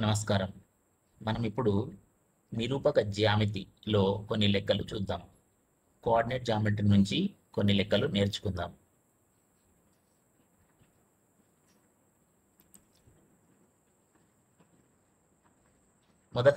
నమస్కారం మనం ఇప్పుడు నిరూపక జ్యామితిలో కొన్ని లెక్కలు చూద్దాం కోఆర్డినేట్ జామెట్రీ నుంచి కొన్ని లెక్కలు నేర్చుకుందాం మొదట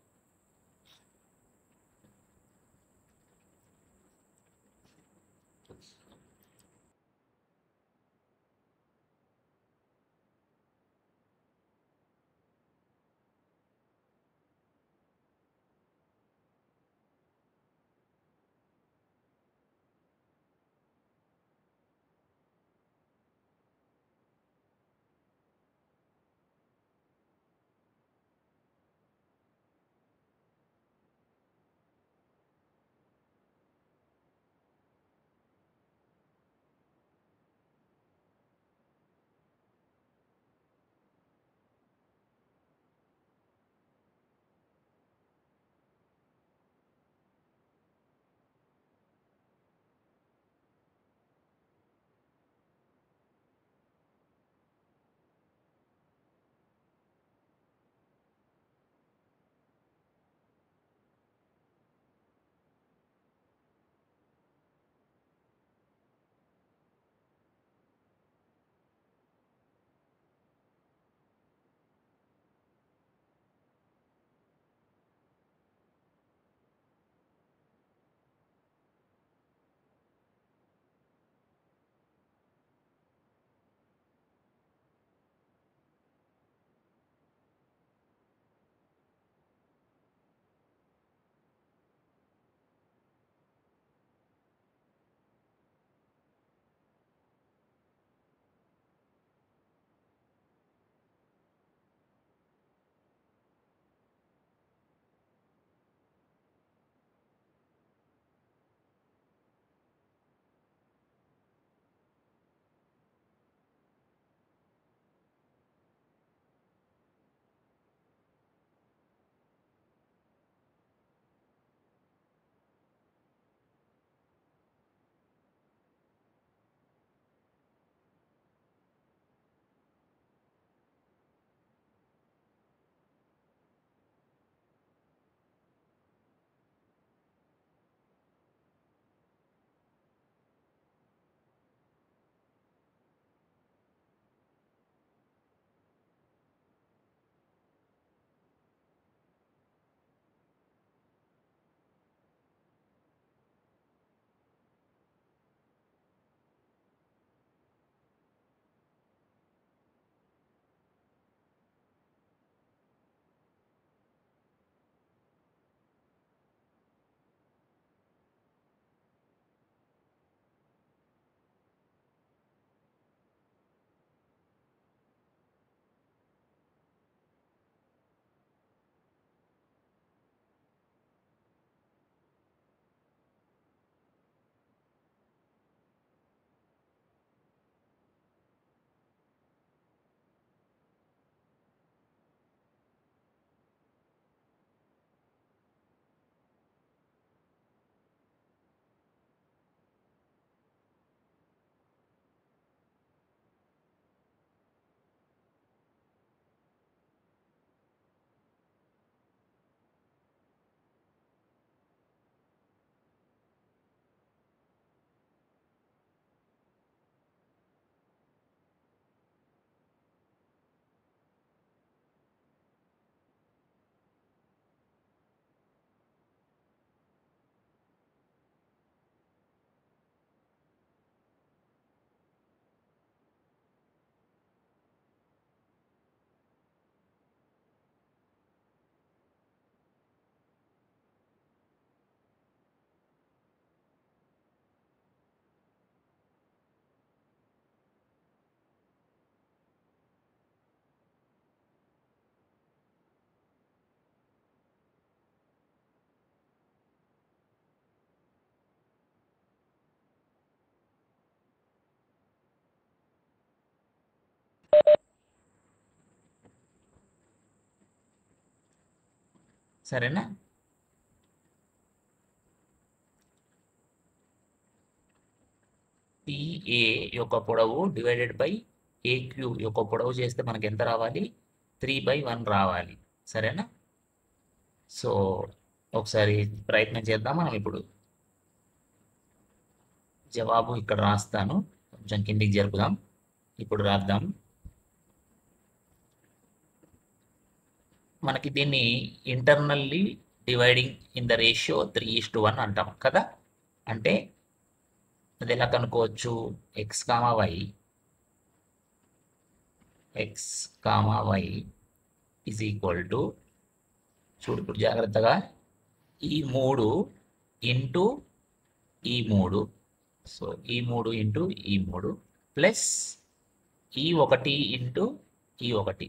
సరేనా టిఏ యొక్క పొడవు డివైడెడ్ బై ఏక్యూ యొక్క పొడవు చేస్తే మనకి ఎంత రావాలి త్రీ బై వన్ రావాలి సరేనా సో ఒకసారి ప్రయత్నం చేద్దాం మనం ఇప్పుడు జవాబు ఇక్కడ రాస్తాను కొంచెం కిందికి జరుపుదాం ఇప్పుడు రాద్దాం మనకి దీన్ని internally dividing in the ratio three is to one అంటాం కదా అంటే అది ఎలా కనుక్కోవచ్చు x comma y x comma y is equal to చూడు ఇప్పుడు జాగ్రత్తగా ఈ మూడు ఇంటూ ఈ మూడు సో ఈ మూడు ఇంటూ ఈ మూడు ప్లస్ ఈ ఒకటి ఇంటూ ఈ ఒకటి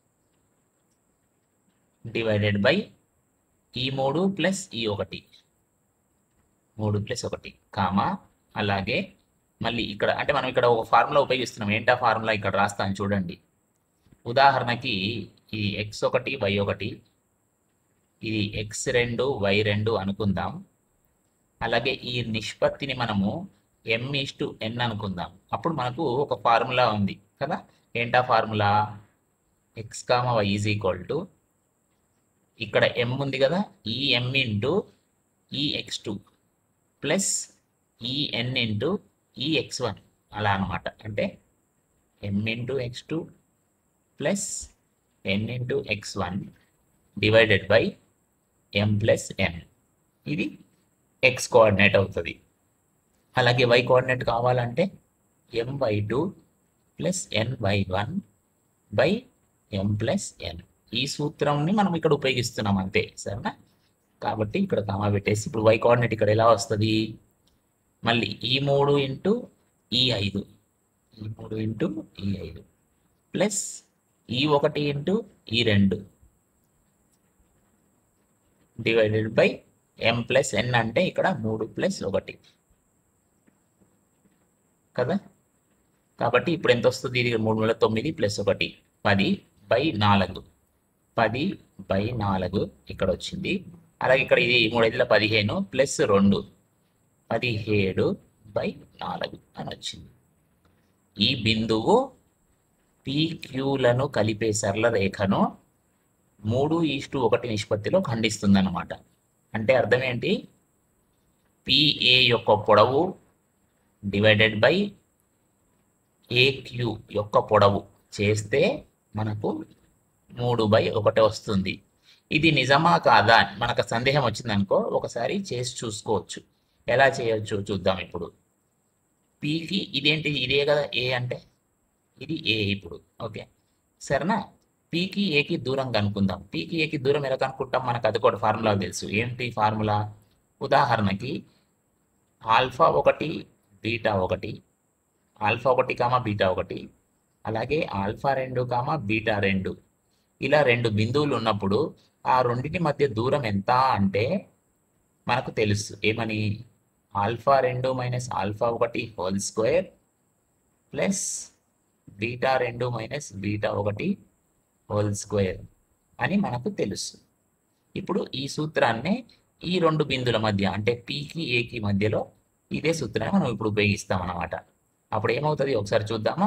డివైడెడ్ బై ఈ మూడు ప్లస్ ఈ ఒకటి మూడు ప్లస్ ఒకటి కామా అలాగే మళ్ళీ ఇక్కడ అంటే మనం ఇక్కడ ఒక ఫార్ములా ఉపయోగిస్తున్నాం ఏంటా ఫార్ములా ఇక్కడ రాస్తాను చూడండి ఉదాహరణకి ఇది ఎక్స్ ఒకటి వై ఒకటి ఇది ఎక్స్ రెండు వై రెండు అనుకుందాం అలాగే ఈ నిష్పత్తిని మనము ఎం ఈస్ టు ఎన్ అనుకుందాం అప్పుడు మనకు ఒక ఫార్ములా ఉంది కదా ఏంటా formula x comma y is equal to ఇక్కడ ఎం ఉంది కదా ఈ ఎం ఇంటూ ఈ ఎక్స్ టూ ప్లస్ ఈ ఎన్ ఇంటూ ఈ ఎక్స్ వన్ అలా అనమాట అంటే m into x two plus n into x one divided by m plus n ఇది ఎక్స్ కోఆర్డినేట్ అవుతుంది అలాగే వై కోఆర్డినేట్ కావాలంటే m by two plus n by one by m plus n ఈ సూత్రంని మనం ఇక్కడ ఉపయోగిస్తున్నాం అంతే సరేనా కాబట్టి ఇక్కడ కామా పెట్టేసి ఇప్పుడు వై కోఆర్డినేట్ ఇక్కడ ఎలా వస్తుంది మళ్ళీ ఈ మూడు ఇంటూ ఈ ఐదు ఈ మూడు ఇంటూ ఈ ఐదు ప్లస్ ఈ ఒకటి ఇంటూ ఈ రెండు divided by m plus n అంటే ఇక్కడ మూడు ప్లస్ ఒకటి కదా కాబట్టి ఇప్పుడు ఎంత వస్తుంది ఇది మూడు వేల తొమ్మిది ప్లస్ ఒకటి పది బై నాలుగు పది బై నాలుగు ఇక్కడ వచ్చింది అలాగే ఇక్కడ ఇది మూడు ఐదుల పదిహేను ప్లస్ రెండు పదిహేడు బై నాలుగు అని వచ్చింది ఈ బిందువు పీక్యూలను కలిపే సరళ రేఖను మూడు ఈస్టు ఒకటి నిష్పత్తిలో ఖండిస్తుందన్నమాట అంటే అర్థం ఏంటి పిఏ యొక్క పొడవు డివైడెడ్ బై ఏక్యూ యొక్క పొడవు చేస్తే మనకు మూడు బై ఒకటి వస్తుంది ఇది నిజమా కాదా అని మనకు సందేహం వచ్చిందనుకో ఒకసారి చేసి చూసుకోవచ్చు ఎలా చేయొచ్చు చూద్దాం ఇప్పుడు పికి ఇదేంటి ఇదే కదా ఏ అంటే ఇది ఏ ఇప్పుడు ఓకే సరేనా పీకి ఏకి దూరం కనుక్కుందాం పీకి ఏకి దూరం ఎలా కనుక్కుంటాం మనకు అది కూడా ఫార్ములా తెలుసు ఏంటి ఫార్ములా ఉదాహరణకి ఆల్ఫా ఒకటి బీటా ఒకటి ఆల్ఫా ఒకటి కామా బీటా ఒకటి అలాగే ఆల్ఫా రెండు కామా బీటా రెండు ఇలా రెండు బిందువులు ఉన్నప్పుడు ఆ రెండింటి మధ్య దూరం ఎంత అంటే మనకు తెలుసు ఏమని ఆల్ఫా రెండు మైనస్ ఆల్ఫా ఒకటి హోల్ స్క్వేర్ ప్లస్ బీటా రెండు మైనస్ బీటా ఒకటి హోల్ స్క్వేర్ అని మనకు తెలుసు ఇప్పుడు ఈ సూత్రాన్ని ఈ రెండు బిందుల మధ్య అంటే పీకి ఏకి మధ్యలో ఇదే సూత్రాన్ని మనం ఇప్పుడు ఉపయోగిస్తాం అన్నమాట అప్పుడు ఏమవుతుంది ఒకసారి చూద్దామా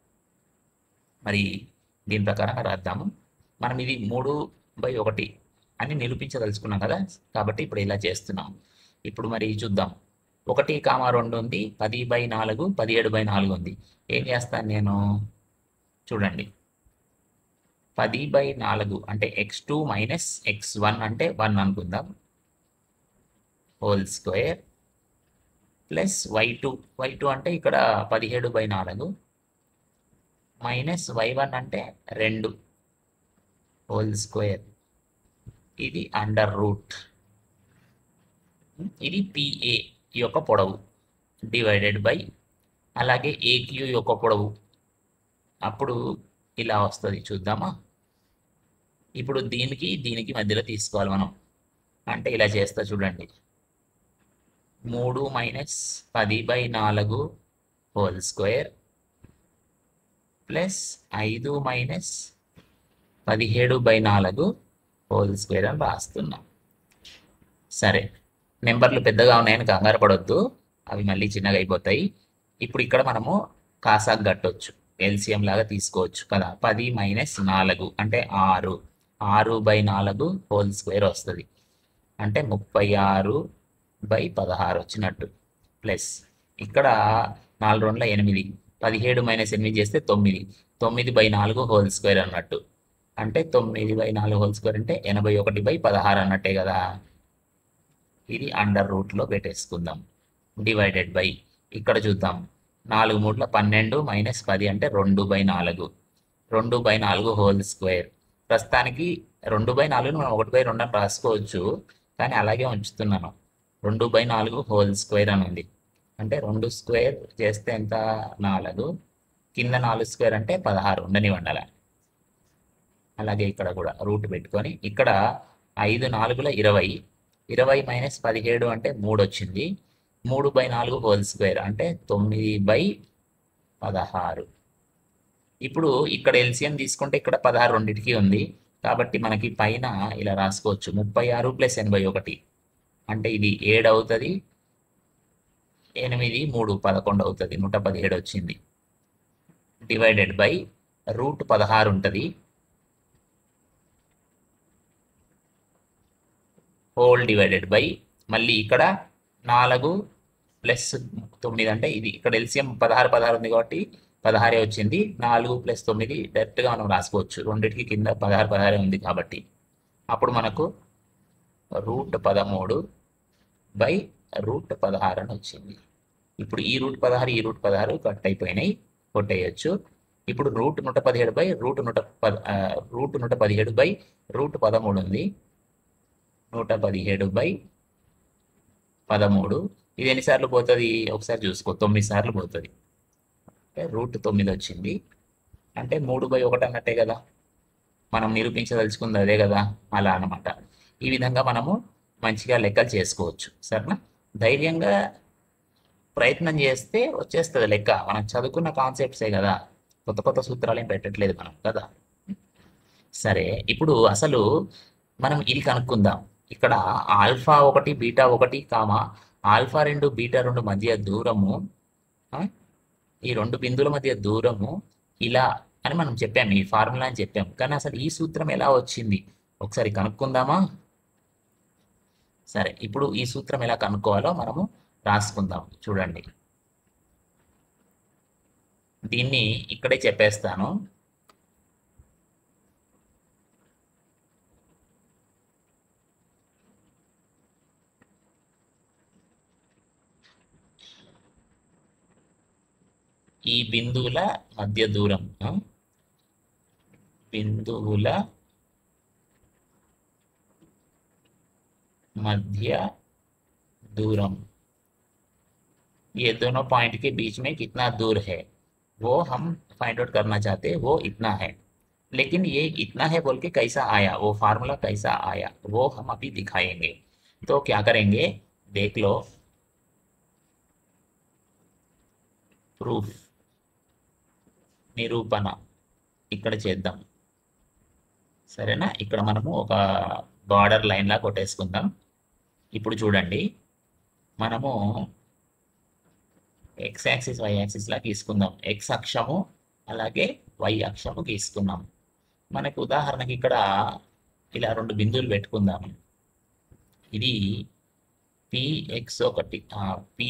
మరి దీని ప్రకారంగా రాద్దాము మనం ఇది మూడు బై ఒకటి అని నిరూపించదలుచుకున్నాం కదా కాబట్టి ఇప్పుడు ఇలా చేస్తున్నాం ఇప్పుడు మరి చూద్దాం ఒకటి కామా రెండు ఉంది పది బై నాలుగు పదిహేడు బై నాలుగు ఉంది ఏం చేస్తాను నేను చూడండి పది బై నాలుగు అంటే x two minus x one అంటే వన్ అనుకుందాం whole square plus y two y two అంటే ఇక్కడ పదిహేడు బై నాలుగు మైనస్ వై వన్ అంటే రెండు హోల్ స్క్వేర్ ఇది అండర్ రూట్ ఇది పిఏ యొక్క పొడవు డివైడెడ్ బై అలాగే ఏక్యూ యొక్క పొడవు అప్పుడు ఇలా వస్తుంది చూద్దామా ఇప్పుడు దీనికి దీనికి మధ్యలో తీసుకోవాలి మనం అంటే ఇలా చేస్తా చూడండి మూడు మైనస్ పది బై నాలుగు హోల్ స్క్వేర్ ప్లస్ ఐదు మైనస్ పదిహేడు బై నాలుగు హోల్ స్క్వేర్ అని రాస్తున్నాం సరే నెంబర్లు పెద్దగా ఉన్నాయని కంగారు పడొద్దు అవి మళ్ళీ చిన్నగా అయిపోతాయి ఇప్పుడు ఇక్కడ మనము కాసాకు కట్టొచ్చు ఎల్సిఎం లాగా తీసుకోవచ్చు కదా పది మైనస్ నాలుగు అంటే ఆరు ఆరు బై నాలుగు హోల్ స్క్వేర్ వస్తుంది అంటే ముప్పై ఆరు బై పదహారు వచ్చినట్టు ప్లస్ ఇక్కడ నాలుగు రెండుల ఎనిమిది పదిహేడు మైనస్ ఎనిమిది చేస్తే తొమ్మిది తొమ్మిది బై నాలుగు హోల్ స్క్వేర్ అన్నట్టు అంటే తొమ్మిది బై నాలుగు హోల్ స్క్వేర్ అంటే ఎనభై ఒకటి బై పదహారు అన్నట్టే కదా ఇది అండర్ రూట్లో పెట్టేసుకుందాం డివైడెడ్ బై ఇక్కడ చూద్దాం నాలుగు మూట్ల పన్నెండు మైనస్ పది అంటే రెండు బై నాలుగు రెండు బై నాలుగు హోల్ స్క్వేర్ ప్రస్తుతానికి రెండు బై నాలుగు మనం ఒకటి బై రెండు అని రాసుకోవచ్చు కానీ అలాగే ఉంచుతున్నాను రెండు బై నాలుగు హోల్ స్క్వేర్ అని ఉంది అంటే రెండు స్క్వేర్ చేస్తే ఎంత నాలుగు కింద నాలుగు స్క్వేర్ అంటే పదహారు ఉండనివ్వండి అలా అలాగే ఇక్కడ కూడా రూట్ పెట్టుకొని ఇక్కడ ఐదు నాలుగుల ఇరవై ఇరవై మైనస్ పదిహేడు అంటే మూడు వచ్చింది మూడు బై నాలుగు హోల్ స్క్వేర్ అంటే తొమ్మిది బై పదహారు ఇప్పుడు ఇక్కడ ఎల్సిఎం తీసుకుంటే ఇక్కడ పదహారు రెండింటికి ఉంది కాబట్టి మనకి పైన ఇలా రాసుకోవచ్చు ముప్పై ఆరు ప్లస్ ఎనభై ఒకటి అంటే ఇది ఏడు అవుతుంది ఎనిమిది మూడు పదకొండు అవుతుంది నూట పదిహేడు వచ్చింది డివైడెడ్ బై రూట్ పదహారు ఉంటుంది హోల్ డివైడెడ్ బై మళ్ళీ ఇక్కడ నాలుగు ప్లస్ తొమ్మిది అంటే ఇది ఇక్కడ ఎల్సిఎం పదహారు పదహారు ఉంది కాబట్టి పదహారే వచ్చింది నాలుగు ప్లస్ తొమ్మిది డైరెక్ట్గా మనం రాసుకోవచ్చు రెండింటికి కింద పదహారు పదహారే ఉంది కాబట్టి అప్పుడు మనకు రూట్ పదమూడు బై రూట్ పదహారు అని వచ్చింది ఇప్పుడు ఈ రూట్ పదహారు ఈ రూట్ పదహారు కట్ అయిపోయినాయి కొట్టేయచ్చు ఇప్పుడు రూట్ నూట పదిహేడు బై రూట్ నూట పద ఆ, రూట్ నూట పదిహేడు బై రూట్ పదమూడు ఉంది నూట పదిహేడు బై పదమూడు ఇది ఎన్నిసార్లు పోతుంది ఒకసారి చూసుకో తొమ్మిది సార్లు పోతుంది అంటే రూట్ తొమ్మిది వచ్చింది అంటే మూడు బై ఒకటి అన్నట్టే కదా మనం నిరూపించదలుచుకుంది అదే కదా అలా అన్నమాట ఈ విధంగా మనము మంచిగా లెక్కలు చేసుకోవచ్చు సరేనా ధైర్యంగా ప్రయత్నం చేస్తే వచ్చేస్తుంది లెక్క మనం చదువుకున్న కాన్సెప్ట్సే కదా కొత్త కొత్త సూత్రాలు ఏం పెట్టట్లేదు మనం కదా సరే ఇప్పుడు అసలు మనం ఇది కనుక్కుందాం ఇక్కడ ఆల్ఫా ఒకటి బీటా ఒకటి కామా ఆల్ఫా రెండు బీటా రెండు మధ్య దూరము ఆ, ఈ రెండు బిందువుల మధ్య దూరము ఇలా అని మనం చెప్పాము ఈ ఫార్ములా అని చెప్పాము కానీ అసలు ఈ సూత్రం ఎలా వచ్చింది ఒకసారి కనుక్కుందామా సరే ఇప్పుడు ఈ సూత్రం ఎలా కనుక్కోవాలో మనము రాసుకుందాం చూడండి దీన్ని ఇక్కడే చెప్పేస్తాను ఈ బిందువుల మధ్య దూరం ఆ? బిందువుల मध्य दूरम ये दोनों पॉइंट के बीच में कितना दूर है वो हम फाइंड आउट करना चाहते हैं वो इतना है लेकिन ये इतना है बोल के कैसा आया वो फार्मूला कैसा आया वो हम अभी दिखाएंगे तो क्या करेंगे देख लो प्रूफ నిరూపణ ఇక్కడ చేద్దాం సరేనా ఇక్కడ మనము ఒక బార్డర్ లైన్ లా కొట్టేసుకుందాం ఇప్పుడు చూడండి మనము ఎక్స్ యాక్సిస్ వై యాక్సిస్ లా గీసుకుందాం ఎక్స్ అక్షము అలాగే వై అక్షము గీసుకున్నాం మనకు ఉదాహరణకి ఇక్కడ ఇలా రెండు బిందువులు పెట్టుకుందాం ఇది పి ఎక్స్ ఒకటి పి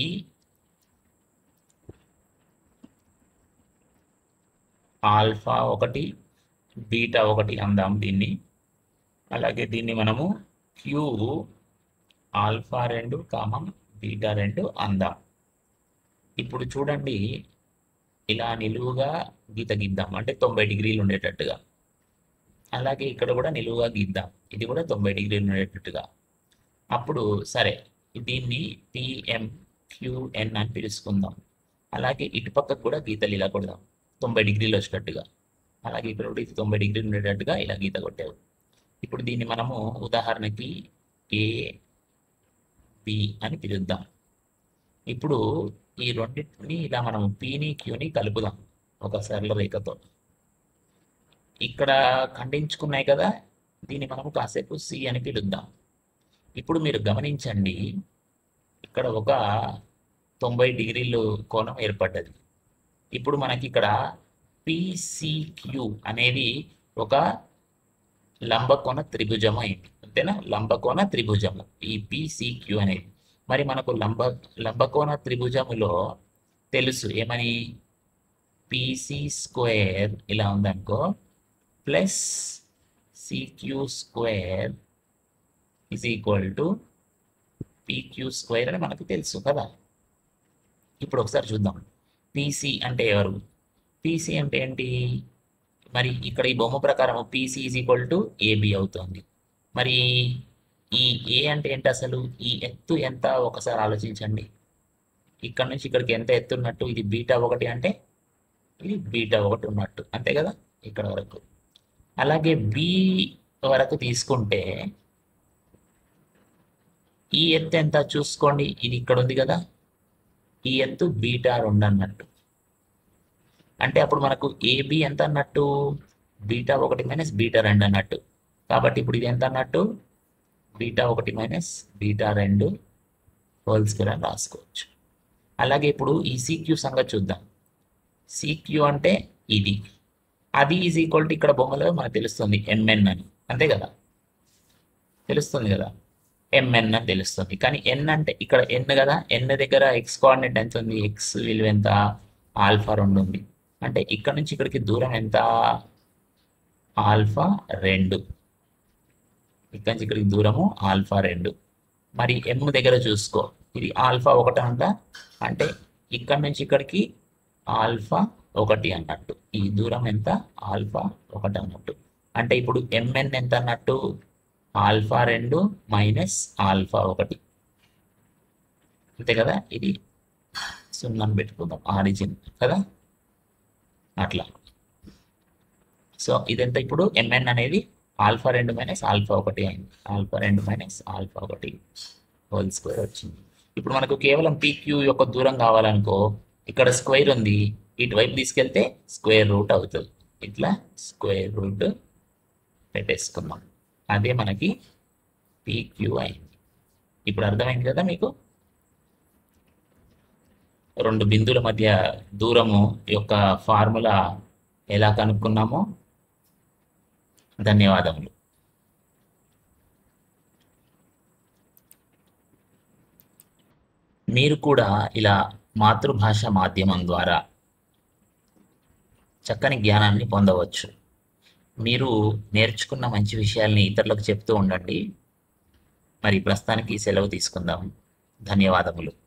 ఆల్ఫా ఒకటి బీటా ఒకటి అందాం దీన్ని అలాగే దీన్ని మనము క్యూ ఆల్ఫా రెండు కామం బీటా రెండు అందాం ఇప్పుడు చూడండి ఇలా నిలువుగా గీత గీద్దాం అంటే తొంభై డిగ్రీలు ఉండేటట్టుగా అలాగే ఇక్కడ కూడా నిలువుగా గీద్దాం ఇది కూడా తొంభై డిగ్రీలు ఉండేటట్టుగా అప్పుడు సరే దీన్ని టిఎం క్యూఎన్ అని పిలుచుకుందాం అలాగే ఇటుపక్కకు కూడా గీతలు ఇలా కొడదాం తొంభై డిగ్రీలు వచ్చేటట్టుగా అలాగే ఇక్కడ కూడా ఇది తొంభై డిగ్రీలు ఉండేటట్టుగా ఇలా గీత కొట్టావు ఇప్పుడు దీన్ని మనము ఉదాహరణకి ఏ బి అని పిలుద్దాం ఇప్పుడు ఈ రెండింటిని ఇలా మనం పిని క్యూని కలుపుదాం ఒక సరళ రేఖతో ఇక్కడ ఖండించుకున్నాయి కదా దీన్ని మనము కాసేపు సి అని పిలుద్దాం ఇప్పుడు మీరు గమనించండి ఇక్కడ ఒక తొంభై డిగ్రీలు కోణం ఏర్పడ్డది ఇప్పుడు మనకి ఇక్కడ పిసిక్యూ అనేది ఒక లంబకోణ త్రిభుజం అయింది అంతేనా లంబకోణ త్రిభుజము ఈ పిసిక్యూ అనేది మరి మనకు లంబ లంబకోణ త్రిభుజములో తెలుసు ఏమని పిసి స్క్వేర్ ఇలా ఉందనుకో plus CQ square is equal to PQ square అని మనకు తెలుసు కదా ఇప్పుడు ఒకసారి చూద్దాం పీసీ అంటే ఎవరు పీసీ అంటే ఏంటి మరి ఇక్కడ ఈ బొమ్మ ప్రకారం PC is equal to AB అవుతుంది మరి ఈ ఏ అంటే ఏంటి అసలు ఈ ఎత్తు ఎంత ఒకసారి ఆలోచించండి ఇక్కడ నుంచి ఇక్కడికి ఎంత ఎత్తు ఉన్నట్టు ఇది బీటా ఒకటి అంటే ఇది బీటా ఒకటి ఉన్నట్టు అంతే కదా ఇక్కడ వరకు అలాగే బి వరకు తీసుకుంటే ఈ ఎత్తు ఎంత చూసుకోండి ఇది ఇక్కడ ఉంది కదా ఈ ఎత్తు బీటా రెండు అన్నట్టు అంటే అప్పుడు మనకు ఏబి ఎంత అన్నట్టు బీటా ఒకటి మైనస్ బీటా రెండు అన్నట్టు కాబట్టి ఇప్పుడు ఇది ఎంత అన్నట్టు బీటా ఒకటి మైనస్ బీటా రెండు హోల్ స్క్వేర్ అని రాసుకోవచ్చు అలాగే ఇప్పుడు ఈ సిక్యూ సంగతి చూద్దాం సిక్యూ అంటే ఇది అది ఈజ్ ఈక్వల్ టు ఇక్కడ బొమ్మలో మనకు తెలుస్తుంది ఎంఎన్ అని అంతే కదా తెలుస్తుంది కదా ఎంఎన్ అని తెలుస్తుంది కానీ ఎన్ అంటే ఇక్కడ ఎన్ కదా ఎన్ దగ్గర ఎక్స్ కోఆర్డినేట్ ఎంత ఉంది ఎక్స్ విలువ ఎంత ఆల్ఫా రెండు ఉంది అంటే ఇక్కడ నుంచి ఇక్కడికి దూరం ఎంత ఆల్ఫా రెండు ఇక్కడ నుంచి ఇక్కడికి దూరము ఆల్ఫా రెండు మరి ఎమ్ దగ్గర చూసుకో ఇది ఆల్ఫా ఒకటి అంట అంటే ఇక్కడ నుంచి ఇక్కడికి ఆల్ఫా ఒకటి అన్నట్టు ఈ దూరం ఎంత ఆల్ఫా ఒకటి అన్నట్టు అంటే ఇప్పుడు ఎంఎన్ ఎంత అన్నట్టు ఆల్ఫా రెండు మైనస్ ఆల్ఫా ఒకటి అంతే కదా ఇది సున్నాను పెట్టుకుందాం ఆరిజిన్ కదా అట్లా సో ఇదంతా ఇప్పుడు ఎంఎన్ అనేది ఆల్ఫా రెండు మైనస్ ఆల్ఫా ఒకటి అయింది ఆల్ఫా రెండు మైనస్ ఆల్ఫా ఒకటి హోల్ స్క్వేర్ వచ్చింది ఇప్పుడు మనకు కేవలం పీక్యూ యొక్క దూరం కావాలనుకో ఇక్కడ స్క్వేర్ ఉంది ఇటువైపు తీసుకెళ్తే స్క్వేర్ రూట్ అవుతుంది ఇట్లా స్క్వేర్ రూట్ పెట్టేసుకున్నాం అదే మనకి పీక్యూ అయింది ఇప్పుడు అర్థమైంది కదా మీకు రెండు బిందువుల మధ్య దూరము యొక్క ఫార్ములా ఎలా కనుక్కున్నామో ధన్యవాదములు మీరు కూడా ఇలా మాతృభాష మాధ్యమం ద్వారా చక్కని జ్ఞానాన్ని పొందవచ్చు మీరు నేర్చుకున్న మంచి విషయాల్ని ఇతరులకు చెప్తూ ఉండండి మరి ప్రస్తుతానికి సెలవు తీసుకుందాం ధన్యవాదములు